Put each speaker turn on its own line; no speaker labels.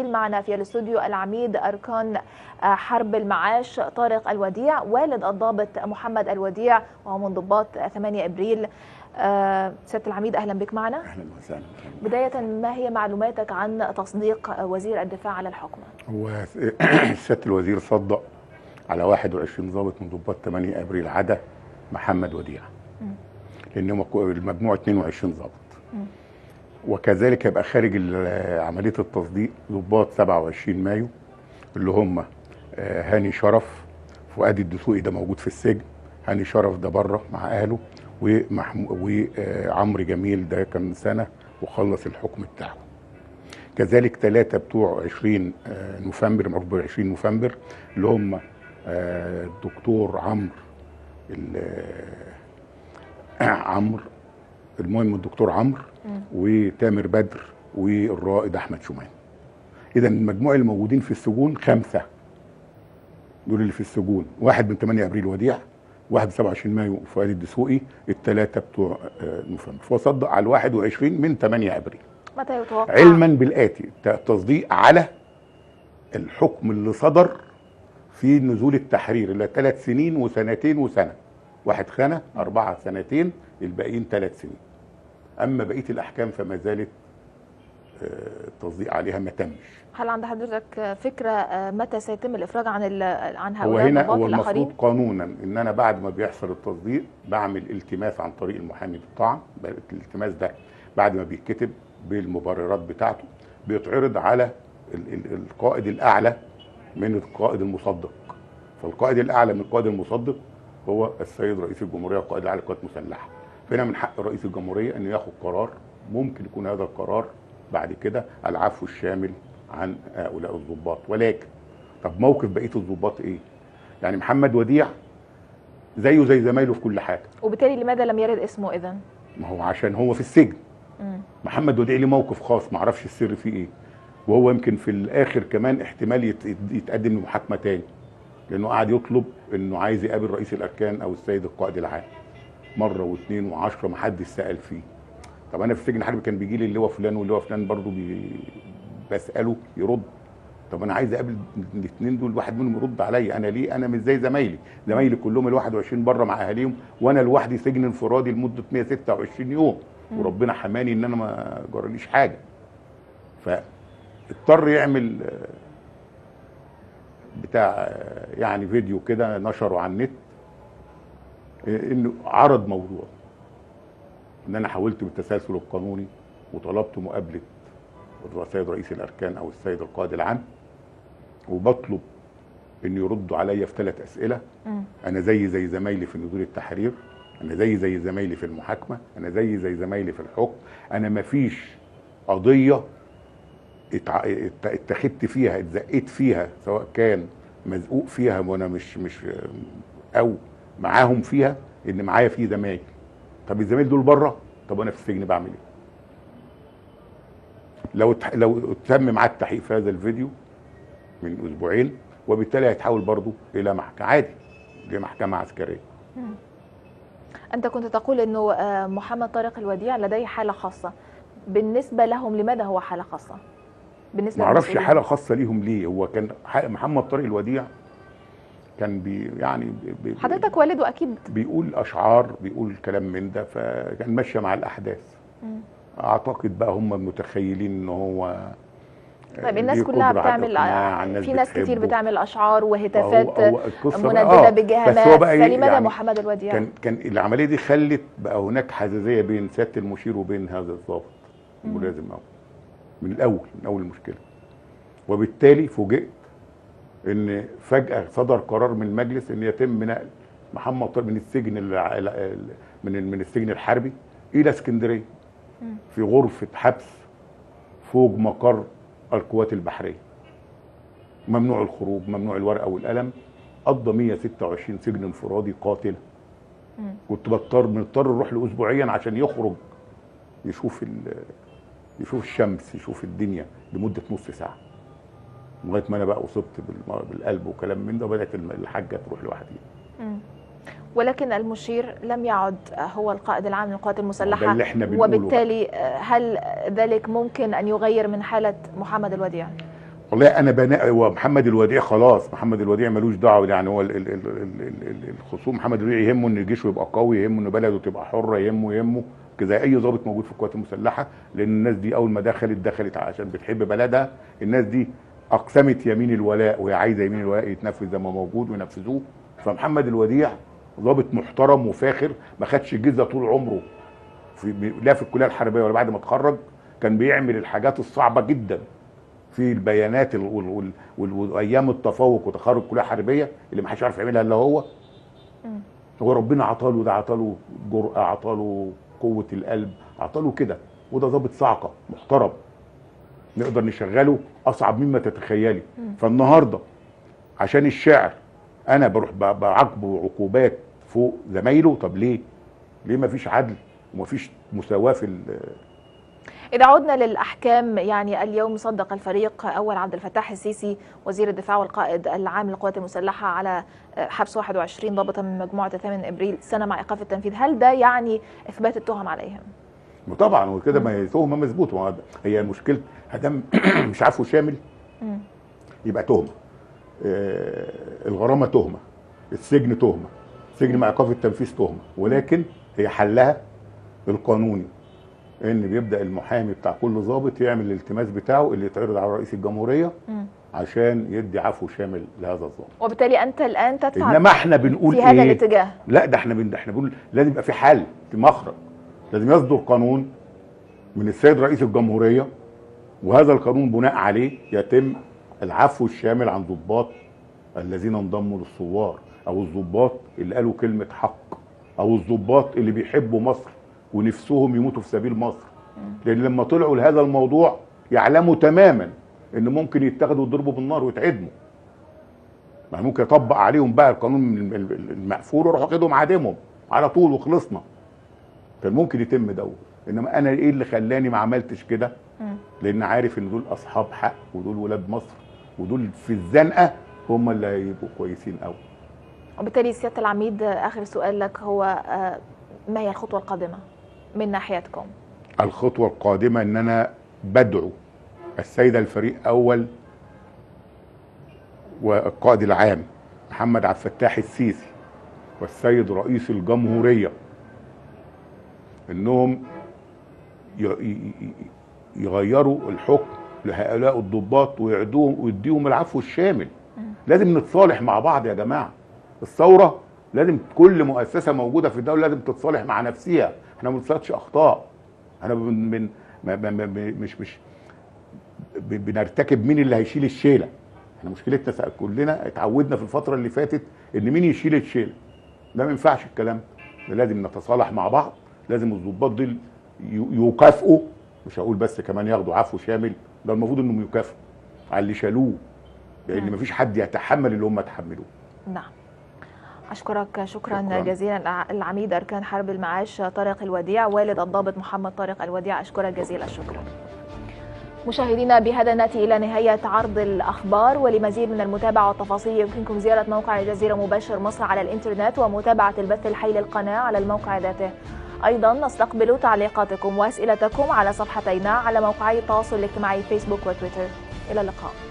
التفاصيل معنا في الاستوديو العميد أركان حرب المعاش طارق الوديع والد الضابط محمد الوديع وهو من ضباط 8 إبريل سيادة العميد أهلا بك معنا
اهلا وسهلا
بداية ما هي معلوماتك عن تصديق وزير الدفاع على الحكم
هو سياده الوزير صدق على 21 ضابط من ضباط 8 ابريل عدا محمد وديع لان هم كو- المجموع 22 ضابط وكذلك يبقى خارج ال- عمليه التصديق ضباط 27 مايو اللي هم آه، هاني شرف فؤاد الدسوقي ده موجود في السجن هاني شرف ده بره مع اهله وعمرو جميل ده كان سنه وخلص الحكم بتاعه كذلك ثلاثة بتوع 20 آه، نوفمبر معروف ب 20 نوفمبر اللي هم آه، الدكتور عمرو ال- آه، عمرو المهم الدكتور عمرو وتامر بدر والرائد احمد شومان اذا المجموع اللي موجودين في السجون خمسه دول اللي في السجون واحد من 8 ابريل وديع واحد من 27 مايو فؤاد الدسوقي الثلاثه بتوع آه، نوفمبر فصدق على ال 21 من 8 ابريل
متى يتوقع
علما بالاتي تصديق على الحكم اللي صدر في نزول التحرير اللي ثلاث سنين وسنتين وسنه واحد خانه اربعه سنتين الباقيين ثلاث سنين اما بقيه الاحكام فما زالت آه، التصديق عليها ما تمش
هل عند حضرتك فكرة آه، متى سيتم الإفراج عن ال- عن
هو
هؤلاء
هنا
الضباط
هو
الآخرين؟
المفروض قانونا ان انا بعد ما بيحصل التصديق بعمل التماس عن طريق المحامي بالطعن بقى الالتماس ده بعد ما بيتكتب بالمبررات بتاعته بيتعرض على ال- ال- القائد الاعلى من القائد المصدق فالقائد الاعلى من القائد المصدق هو السيد رئيس الجمهوريه القائد الاعلى للقوات المسلحه فهنا من حق رئيس الجمهوريه انه ياخد قرار ممكن يكون هذا القرار بعد كده العفو الشامل عن هؤلاء الضباط ولكن طب موقف بقيه الضباط ايه؟ يعني محمد وديع زيه زي زمايله في كل حاجه
وبالتالي لماذا لم يرد اسمه إذا؟
ما هو عشان هو في السجن
مم.
محمد وديع ليه موقف خاص ما اعرفش السر فيه ايه وهو يمكن في الاخر كمان احتمال يت- يتقدم لمحاكمه تاني لانه قاعد يطلب انه عايز يقابل رئيس الاركان او السيد القائد العام مره واثنين وعشرة ما حدش سال فيه طب انا في السجن الحربي كان بيجي لي اللواء فلان واللواء فلان برضه بي... بساله يرد طب انا عايز اقابل الاثنين دول واحد منهم يرد عليا انا ليه انا مش زي زمايلي زمايلي كلهم ال 21 بره مع اهاليهم وانا لوحدي سجن انفرادي لمده 126 يوم وربنا حماني ان انا ما جراليش حاجه فاضطر يعمل آه، بتاع آه، يعني فيديو كده نشره على النت آه، انه عرض موضوع ان انا حاولت بالتسلسل القانوني وطلبت مقابله السيد رئيس الاركان او السيد القائد العام وبطلب ان يردوا عليا في ثلاث اسئله
مم.
انا زي زي زمايلي في نزول التحرير انا زي زي زمايلي في المحاكمه انا زي زي زمايلي في الحكم انا مفيش قضيه اتع- ات- اتخذت فيها اتزقيت فيها سواء كان مزقوق فيها وانا مش مش او معاهم فيها ان معايا في زمايل طب الزمايل دول بره طب انا في السجن بعمل ايه لو اتح- لو تم معاه التحقيق في هذا الفيديو من اسبوعين وبالتالي هيتحول برضه الى محكمه عادي لمحكمه عسكريه
أنت كنت تقول أنه آه، محمد طارق الوديع لديه حالة خاصة بالنسبة لهم لماذا هو حالة خاصة؟ بالنسبة
ما اعرفش
للمسؤولين؟
حاله خاصه ليهم ليه هو كان ح- محمد طارق الوديع كان بي يعني بي بي
حضرتك والده أكيد
بيقول اشعار بيقول كلام من ده فكان ماشيه مع الاحداث
مم.
اعتقد بقى هم متخيلين ان هو
طيب الناس
ليه
كلها
قدرة على
بتعمل
الإقناع، الناس
في ناس كتير
بتحبه.
بتعمل أشعار
هو-
وهتافات
هو القصة بقى-
منددة
آه، بس هو
بجهامات
بقى إيه
فلماذا
يعني
محمد الوديع؟
كان كان العمليه دي خلت بقى هناك حزازيه بين سياده المشير وبين هذا الضابط الملازم أو من الاول من اول المشكله وبالتالي فوجئت ان فجاه صدر قرار من المجلس ان يتم نقل محمد طارق من السجن الع- ال- ال- من ال- من السجن الحربي الى اسكندريه
مم.
في غرفه حبس فوق مقر القوات البحريه ممنوع الخروج ممنوع الورقه والقلم قضى 126 سجن انفرادي قاتل
مم.
كنت بضطر بنضطر نروح له اسبوعيا عشان يخرج يشوف ال- يشوف الشمس يشوف الدنيا لمده نص ساعه لغايه ما انا بقى اصبت بالم- بالقلب وكلام من ده وبدات الم- الحاجه تروح لوحدها
مم. ولكن المشير لم يعد هو القائد العام للقوات المسلحة
ده اللي احنا بنقوله
وبالتالي هل ذلك ممكن أن يغير من حالة محمد الوديع؟
والله انا بنا هو محمد الوديع خلاص محمد الوديع ملوش دعوه يعني هو ال- ال- ال- ال- ال- ال- الخصوم محمد الوديع يهمه ان جيشه يبقى قوي يهمه ان بلده تبقى حره يهمه يهمه كده اي ضابط موجود في القوات المسلحه لان الناس دي اول ما دخلت دخلت عشان بتحب بلدها الناس دي اقسمت يمين الولاء وهي عايزه يمين الولاء يتنفذ زي ما موجود وينفذوه فمحمد الوديع ضابط محترم وفاخر ما خدش جزه طول عمره في لا في الكليه الحربيه ولا بعد ما اتخرج كان بيعمل الحاجات الصعبه جدا في البيانات ال- وال- وال- وال- وايام التفوق وتخرج الكليه الحربيه اللي ما حدش يعرف يعملها الا هو
مم.
هو ربنا عطاله ده عطاله جرأة عطاله قوة القلب عطاله كده وده ضابط صعقة محترم نقدر نشغله أصعب مما تتخيلي
مم.
فالنهاردة عشان الشعر أنا بروح ب- بعاقبه عقوبات فوق زمايله طب ليه؟ ليه مفيش عدل ومفيش مساواة في ال-
إذا عدنا للأحكام يعني اليوم صدق الفريق أول عبد الفتاح السيسي وزير الدفاع والقائد العام للقوات المسلحة على حبس 21 ضابطا من مجموعة 8 إبريل سنة مع إيقاف التنفيذ هل ده يعني إثبات التهم عليهم؟
وطبعا وكده ما هي تهمة مظبوط ما هو هي مشكلة هدم مش عفو شامل
مم.
يبقى تهمه آه، الغرامه تهمه السجن تهمه سجن مع ايقاف التنفيذ تهمه ولكن هي حلها القانوني ان بيبدا المحامي بتاع كل ضابط يعمل الالتماس بتاعه اللي يتعرض على رئيس الجمهوريه
مم.
عشان يدي عفو شامل لهذا الضابط
وبالتالي أنت الآن تدفع
انما احنا بنقول
في هذا
ايه
الاتجاه
لا ده احنا بن... ده احنا بنقول لازم يبقى في حل في مخرج لازم يصدر قانون من السيد رئيس الجمهوريه وهذا القانون بناء عليه يتم العفو الشامل عن ضباط الذين انضموا للثوار او الضباط اللي قالوا كلمه حق او الضباط اللي بيحبوا مصر ونفسهم يموتوا في سبيل مصر لان لما طلعوا لهذا الموضوع يعلموا تماما ان ممكن يتاخدوا ويضربوا بالنار ويتعدموا ما ممكن يطبق عليهم بقى القانون من ال- ال- المقفول ويروح واخدهم عادمهم على طول وخلصنا كان ممكن يتم دوت انما انا ايه اللي خلاني ما عملتش كده
مم.
لان عارف ان دول اصحاب حق ودول ولاد مصر ودول في الزنقه هم اللي هيبقوا كويسين قوي
وبالتالي سيادة العميد آخر سؤال لك هو آه، ما هي الخطوة القادمة من ناحيتكم؟
الخطوه القادمه ان انا بدعو السيد الفريق اول والقائد العام محمد عبد الفتاح السيسي والسيد رئيس الجمهوريه انهم ي- ي- ي- يغيروا الحكم لهؤلاء الضباط ويعدوهم ويديهم العفو الشامل لازم نتصالح مع بعض يا جماعه الثوره لازم كل مؤسسه موجوده في الدوله لازم تتصالح مع نفسها احنا ما بنصلحش اخطاء احنا من من ما ما ما مش مش ب- بنرتكب مين اللي هيشيل الشيله احنا مشكلتنا سا- كلنا اتعودنا في الفتره اللي فاتت ان مين يشيل الشيله ده ما ينفعش الكلام ده لازم نتصالح مع بعض لازم الضباط دول ي- يكافئوا مش هقول بس كمان ياخدوا عفو شامل ده المفروض انهم يكافئوا على اللي شالوه لان
نعم.
مفيش حد يتحمل اللي هم تحملوه
نعم أشكرك شكرا,
شكراً.
جزيلا الع- العميد أركان حرب المعاش طارق الوديع والد الضابط محمد طارق الوديع أشكرك جزيل الشكر مشاهدينا بهذا ناتي إلى نهاية عرض الأخبار ولمزيد من المتابعة والتفاصيل يمكنكم زيارة موقع الجزيرة مباشر مصر على الإنترنت ومتابعة البث الحي للقناة على الموقع ذاته أيضا نستقبل تعليقاتكم وأسئلتكم على صفحتينا على موقعي التواصل الاجتماعي فيسبوك وتويتر إلى اللقاء